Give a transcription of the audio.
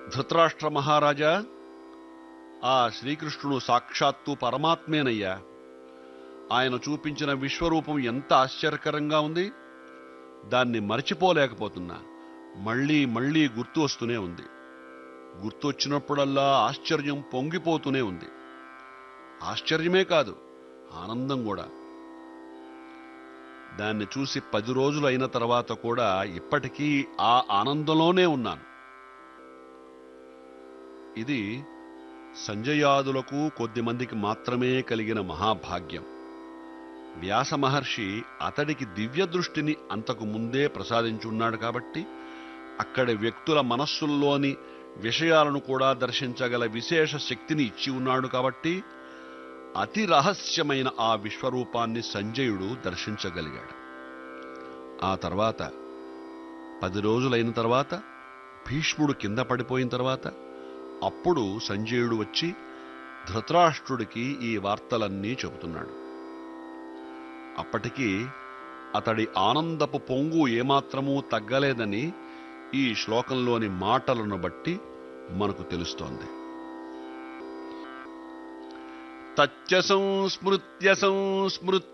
ధృతరాష్ట్ర మహారాజా ఆ శ్రీకృష్ణుడు సాక్షాత్తు పరమాత్మేనయ్యా ఆయన చూపించిన విశ్వరూపం ఎంత ఆశ్చర్యకరంగా ఉంది దాన్ని మర్చిపోలేకపోతున్నా మళ్ళీ మళ్ళీ గుర్తు వస్తూనే ఉంది గుర్తు వచ్చినప్పుడల్లా ఆశ్చర్యం పొంగిపోతూనే ఉంది ఆశ్చర్యమే కాదు ఆనందం కూడా దాన్ని చూసి పది రోజులు అయిన తర్వాత కూడా ఇప్పటికీ ఆ ఆనందంలోనే ఉన్నాను ఇది సంజయాదులకు కొద్దిమందికి మాత్రమే కలిగిన మహాభాగ్యం వ్యాస మహర్షి అతడికి దివ్య దృష్టిని అంతకు ముందే ప్రసాదించున్నాడు కాబట్టి అక్కడి వ్యక్తుల మనస్సుల్లోని విషయాలను కూడా దర్శించగల విశేష శక్తిని ఇచ్చి ఉన్నాడు కాబట్టి అతి రహస్యమైన ఆ విశ్వరూపాన్ని సంజయుడు దర్శించగలిగాడు ఆ తర్వాత పది రోజులైన తర్వాత భీష్ముడు కింద పడిపోయిన తర్వాత అప్పుడు సంజయుడు వచ్చి ధృతరాష్ట్రుడికి ఈ వార్తలన్నీ చెబుతున్నాడు అప్పటికి అతడి ఆనందపు పొంగు ఏమాత్రమూ తగ్గలేదని ఈ శ్లోకంలోని మాటలను బట్టి మనకు తెలుస్తోంది తచ్చ సంస్మృత్య సంస్మృత్య